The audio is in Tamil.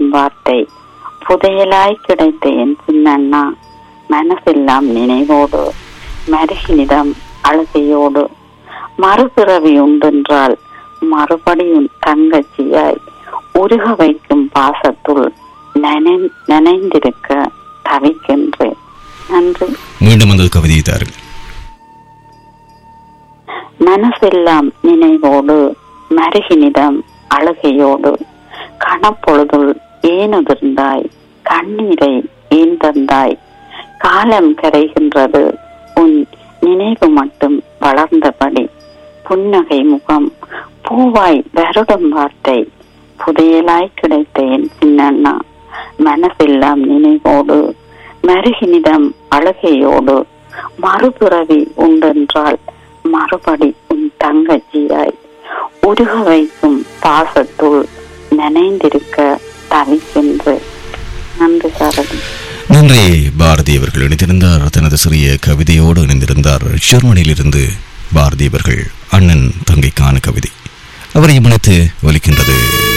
வார்த்தை புதையலாய் கிடைத்த என் சின்னண்ணா மனசெல்லாம் நினைவோடு மருகினிடம் அழுகையோடு மறுபிறவி உண்டென்றால் மறுபடியும் தங்கச்சியாய் உருக வைக்கும் பாசத்துள் நனை- நனைந்திருக்க தவிக்கின்றேன் நன்றி மீண்டும் அந்த கவிதையை தாருங்கள் மனசெல்லாம் நினைவோடு மருகினிடம் அழுகையோடு கணப்பொழுதுள் ஏனுதிர்ந்தாய் கண்ணீரை ஏன் தந்தாய் காலம் கரைகின்றது உன் நினைவு மட்டும் வளர்ந்தபடி புன்னகை முகம் பூவாய் வருடும் வார்த்தை புதையலாய் கிடைத்த என் சின்னண்ணா மனசெல்லாம் நினைவோடு மருகினிடம் அழுகையோடு மறுபிறவி உண்டென்றால் மறுபடி உன் தங்கச்சியாய் உருக வைக்கும் பாசத்துள் நனைந்திருக்க தவிக்கின்ற நன்றி சாரதி நன்றி பாரதி அவர்கள் இணைந்திருந்தார் தனது சிறிய கவிதையோடு இணைந்திருந்தார் ஜெர்மனியிலிருந்து பாரதி அவர்கள் அண்ணன் தங்கைக்கான கவிதை அவரை இணைத்து ஒலிக்கின்றது